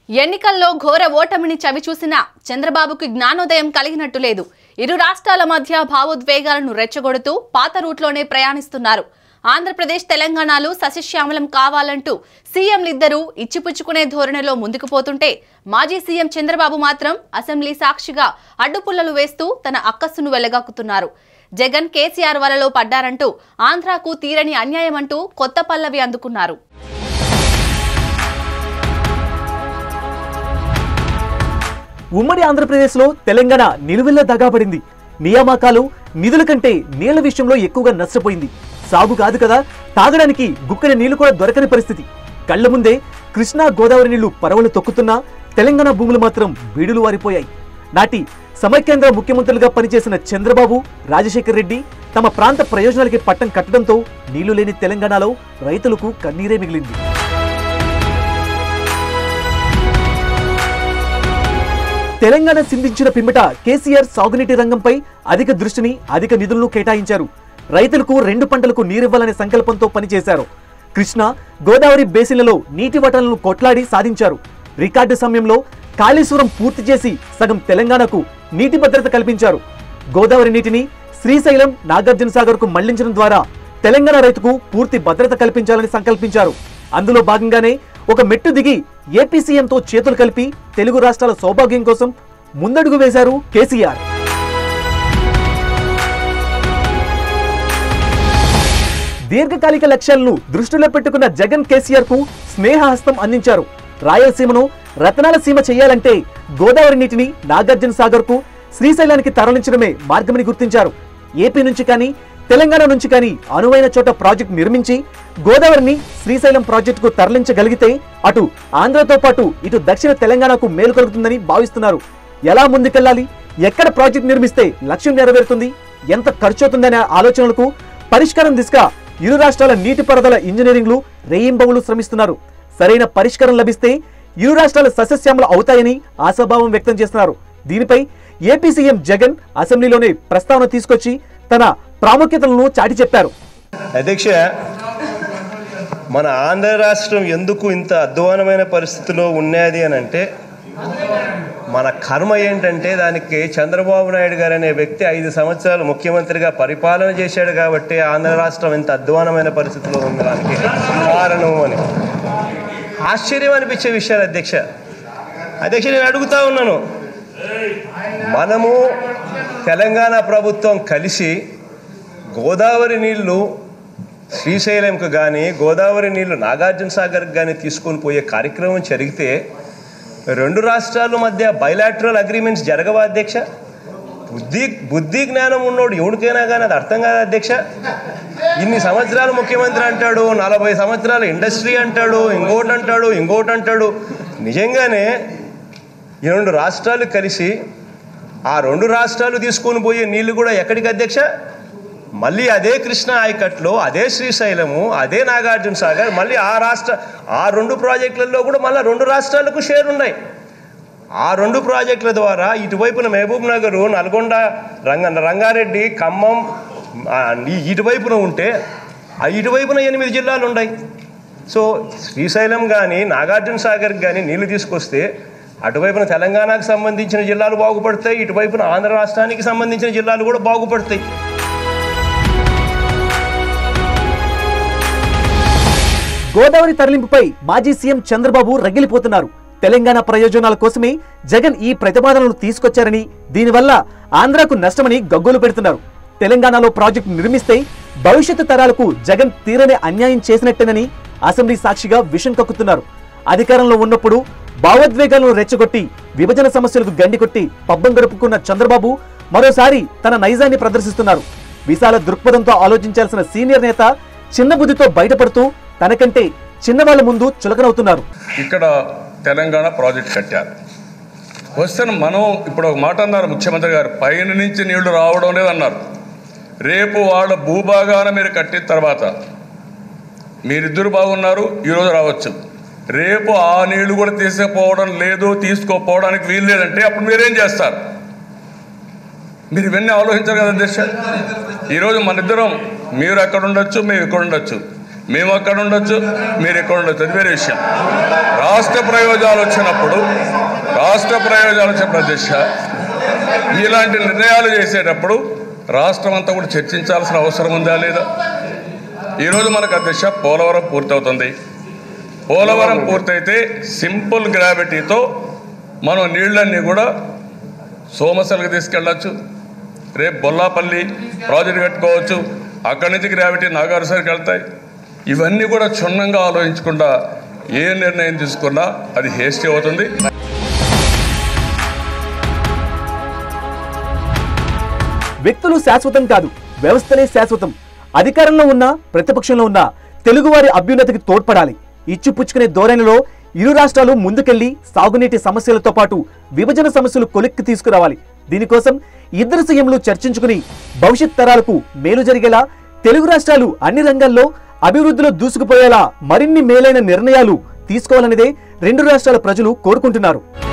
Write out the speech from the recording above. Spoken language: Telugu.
ఎన్నికల్లో ఘోర ఓటమిని చవిచూసిన చంద్రబాబుకు జ్ఞానోదయం కలిగినట్టు లేదు ఇరు రాష్ట్రాల మధ్య భావోద్వేగాలను రెచ్చగొడుతూ పాత రూట్లోనే ప్రయాణిస్తున్నారు ఆంధ్రప్రదేశ్ తెలంగాణలు సస్యశ్యామలం కావాలంటూ సీఎంలిద్దరూ ఇచ్చిపుచ్చుకునే ధోరణిలో ముందుకు పోతుంటే మాజీ సీఎం చంద్రబాబు మాత్రం అసెంబ్లీ సాక్షిగా అడ్డుపుల్లలు వేస్తూ తన అక్కస్సును వెళ్లగక్కుతున్నారు జగన్ కేసీఆర్ వలలో పడ్డారంటూ ఆంధ్రాకు తీరని అన్యాయమంటూ కొత్త పల్లవి అందుకున్నారు ఉమ్మడి ఆంధ్రప్రదేశ్లో తెలంగాణ నిలువెల్ల దగాపడింది నియామకాలు నిధుల కంటే నీళ్ల విషయంలో ఎక్కువగా నష్టపోయింది సాగు కాదు కదా తాగడానికి గుక్కడి నీళ్లు కూడా దొరకని పరిస్థితి కళ్ల ముందే కృష్ణా గోదావరి నీళ్లు పరవలు తొక్కుతున్నా తెలంగాణ భూములు మాత్రం బీడులు వారిపోయాయి నాటి సమైక్యాంధ్ర ముఖ్యమంత్రులుగా పనిచేసిన చంద్రబాబు రాజశేఖర్ రెడ్డి తమ ప్రాంత ప్రయోజనాలకి పట్టం కట్టడంతో నీళ్లు లేని తెలంగాణలో రైతులకు కన్నీరే మిగిలింది తెలంగాణ సింధించిన పిమ్మట కేసీఆర్ సాగునీటి రంగంపై అధిక దృష్టిని అధిక నిధులను కేటాయించారు రైతులకు రెండు పంటలకు నీరివ్వాలనే సంకల్పంతో పనిచేశారు కృష్ణ గోదావరి బేసిన్లలో నీటి వటలను కొట్లాడి సాధించారు రికార్డు సమయంలో కాళేశ్వరం పూర్తి చేసి సగం తెలంగాణకు నీటి భద్రత కల్పించారు గోదావరి నీటిని శ్రీశైలం నాగార్జున సాగర్ కు మళ్లించడం ద్వారా తెలంగాణ రైతుకు పూర్తి భద్రత కల్పించాలని సంకల్పించారు అందులో భాగంగానే ఒక మెట్టు దిగి ఏపీ సీఎంతో చేతులు కలిపి తెలుగు రాష్ట్రాల సౌభాగ్యం కోసం ముందడుగు వేశారు కేసీఆర్ దీర్ఘకాలిక లక్ష్యాలను దృష్టిలో పెట్టుకున్న జగన్ కేసీఆర్ కు స్నేహహస్తం అందించారు రాయలసీమను రతనాల సీమ చేయాలంటే గోదావరి నీటిని నాగార్జున సాగర్ కు శ్రీశైలానికి తరలించడమే మార్గమని గుర్తించారు ఏపీ నుంచి కానీ తెలంగాణ నుంచి కానీ అనువైన చోట ప్రాజెక్టు నిర్మించి గోదావరిని శ్రీశైలం ప్రాజెక్టుకు తరలించగలిగితే అటు ఆంధ్రతో పాటు ఇటు దక్షిణ తెలంగాణకు మేలు కలుగుతుందని భావిస్తున్నారు ఎలా ముందుకెళ్లాలి ఎక్కడ ప్రాజెక్ట్ నిర్మిస్తే లక్ష్యం నెరవేరుతుంది ఎంత ఖర్చు అవుతుందనే ఆలోచనలకు పరిష్కారం దిశగా ఇరు రాష్ట్రాల నీటిపారుదల ఇంజనీరింగ్లు రేయింబవులు శ్రమిస్తున్నారు సరైన పరిష్కారం లభిస్తే ఇరు రాష్ట్రాల సస్యశ్యామలు అవుతాయని ఆశాభావం వ్యక్తం చేస్తున్నారు దీనిపై ఏపీ సీఎం జగన్ అసెంబ్లీలోనే ప్రస్తావన తీసుకొచ్చి తన ప్రాముఖ్యతలను చాటి చెప్పారు అధ్యక్ష మన ఆంధ్ర రాష్ట్రం ఎందుకు ఇంత అధ్వానమైన పరిస్థితిలో ఉన్నది అని అంటే మన కర్మ ఏంటంటే దానికి చంద్రబాబు నాయుడు గారు అనే వ్యక్తి ఐదు సంవత్సరాలు ముఖ్యమంత్రిగా పరిపాలన చేశాడు కాబట్టి ఆంధ్ర రాష్ట్రం ఇంత అధ్వానమైన పరిస్థితిలో ఉంది దానికి కారణం అని ఆశ్చర్యం అనిపించే విషయాలు అధ్యక్ష అధ్యక్ష నేను అడుగుతా ఉన్నాను మనము తెలంగాణ ప్రభుత్వం కలిసి గోదావరి నీళ్లు శ్రీశైలంకు కానీ గోదావరి నీళ్లు నాగార్జున సాగర్కి కానీ తీసుకొని పోయే కార్యక్రమం జరిగితే రెండు రాష్ట్రాల మధ్య బయలాటరల్ అగ్రిమెంట్స్ జరగవా అధ్యక్ష బుద్ధి బుద్ధి జ్ఞానం ఉన్నోడు ఎవరికైనా కానీ అది అర్థం కాదా అధ్యక్ష ఇన్ని సంవత్సరాలు ముఖ్యమంత్రి అంటాడు నలభై సంవత్సరాలు ఇండస్ట్రీ అంటాడు ఇంకోటి అంటాడు ఇంకోటి అంటాడు నిజంగానే ఈ రెండు రాష్ట్రాలు కలిసి ఆ రెండు రాష్ట్రాలు తీసుకొని పోయే నీళ్లు కూడా ఎక్కడికి అధ్యక్ష మళ్ళీ అదే కృష్ణ ఆయకట్లో అదే శ్రీశైలము అదే నాగార్జున సాగర్ మళ్ళీ ఆ రాష్ట్ర ఆ రెండు ప్రాజెక్టులలో కూడా మళ్ళీ రెండు రాష్ట్రాలకు షేర్ ఉన్నాయి ఆ రెండు ప్రాజెక్టుల ద్వారా ఇటువైపున మహబూబ్ నగర్ నల్గొండ రంగ రంగారెడ్డి ఖమ్మం ఆ, ఈ- ఇటువైపున ఉంటే ఆ ఇటువైపున ఎనిమిది జిల్లాలు ఉన్నాయి సో శ్రీశైలం కానీ నాగార్జున సాగర్కి కానీ నీళ్లు తీసుకొస్తే అటువైపున తెలంగాణకు సంబంధించిన జిల్లాలు బాగుపడతాయి ఇటువైపున ఆంధ్ర రాష్ట్రానికి సంబంధించిన జిల్లాలు కూడా బాగుపడతాయి గోదావరి తరలింపుపై మాజీ సీఎం చంద్రబాబు రగిలిపోతున్నారు తెలంగాణ ప్రయోజనాల కోసమే జగన్ ఈ ప్రతిపాదనలు తీసుకొచ్చారని దీనివల్ల ఆంధ్రాకు నష్టమని గగ్గోలు పెడుతున్నారు తెలంగాణలో ప్రాజెక్టు నిర్మిస్తే భవిష్యత్తు తరాలకు జగన్ తీరని అన్యాయం చేసినట్టేనని అసెంబ్లీ సాక్షిగా విషం కక్కుతున్నారు అధికారంలో ఉన్నప్పుడు భావోద్వేగాలను రెచ్చగొట్టి విభజన సమస్యలకు గండికొట్టి పబ్బం గడుపుకున్న చంద్రబాబు మరోసారి తన నైజాన్ని ప్రదర్శిస్తున్నారు విశాల దృక్పథంతో ఆలోచించాల్సిన సీనియర్ నేత చిన్న బుద్ధితో బయటపడుతూ తనకంటే చిన్నవాళ్ల ముందు చులకనవుతున్నారు ఇక్కడ తెలంగాణ ప్రాజెక్ట్ కట్టారు వస్తే మనం ఇప్పుడు ఒక మాట అన్నారు ముఖ్యమంత్రి గారు పైన నుంచి నీళ్లు రావడం లేదన్నారు రేపు వాళ్ళ భూభాగాన మీరు కట్టిన తర్వాత మీరిద్దరు బాగున్నారు ఈరోజు రావచ్చు రేపు ఆ నీళ్లు కూడా తీసుకుపోవడం లేదు తీసుకోపోవడానికి వీలు లేదంటే అప్పుడు మీరేం చేస్తారు మీరు ఇవన్నీ ఆలోచించారు కదా అధ్యక్ష ఈరోజు మన ఇద్దరం మీరు అక్కడ ఉండొచ్చు మేము ఇక్కడ ఉండొచ్చు మేము అక్కడ ఉండొచ్చు మీరు ఇక్కడ ఉండొచ్చు అది వేరే విషయం రాష్ట్ర ప్రయోజనాలు వచ్చినప్పుడు రాష్ట్ర ప్రయోజనాలు వచ్చినప్పుడు అధ్యక్ష ఇలాంటి నిర్ణయాలు చేసేటప్పుడు రాష్ట్రం అంతా కూడా చర్చించాల్సిన అవసరం ఉందా లేదా ఈరోజు మనకు అధ్యక్ష పోలవరం పూర్తవుతుంది పోలవరం పూర్తయితే సింపుల్ గ్రావిటీతో మనం నీళ్ళన్నీ కూడా సోమశలకు తీసుకెళ్ళచ్చు రేపు బొల్లాపల్లి ప్రాజెక్ట్ కట్టుకోవచ్చు అక్కడి నుంచి గ్రావిటీ నాగార్జునకి వెళ్తాయి ఇవన్నీ కూడా క్షుణ్ణంగా ఆలోచించకుండా ఏ నిర్ణయం తీసుకున్నా అది హేస్టీ అవుతుంది వ్యక్తులు శాశ్వతం కాదు వ్యవస్థలే శాశ్వతం అధికారంలో ఉన్న ప్రతిపక్షంలో ఉన్న తెలుగువారి అభ్యున్నతికి తోడ్పడాలి ఇచ్చిపుచ్చుకునే ధోరణిలో ఇరు రాష్ట్రాలు ముందుకెళ్లి సాగునీటి సమస్యలతో పాటు విభజన సమస్యలు కొలిక్కి తీసుకురావాలి దీనికోసం ఇద్దరు సీఎంలు చర్చించుకుని భవిష్యత్ తరాలకు మేలు జరిగేలా తెలుగు రాష్ట్రాలు అన్ని రంగాల్లో అభివృద్ధిలో దూసుకుపోయేలా మరిన్ని మేలైన నిర్ణయాలు తీసుకోవాలనేదే రెండు రాష్ట్రాల ప్రజలు కోరుకుంటున్నారు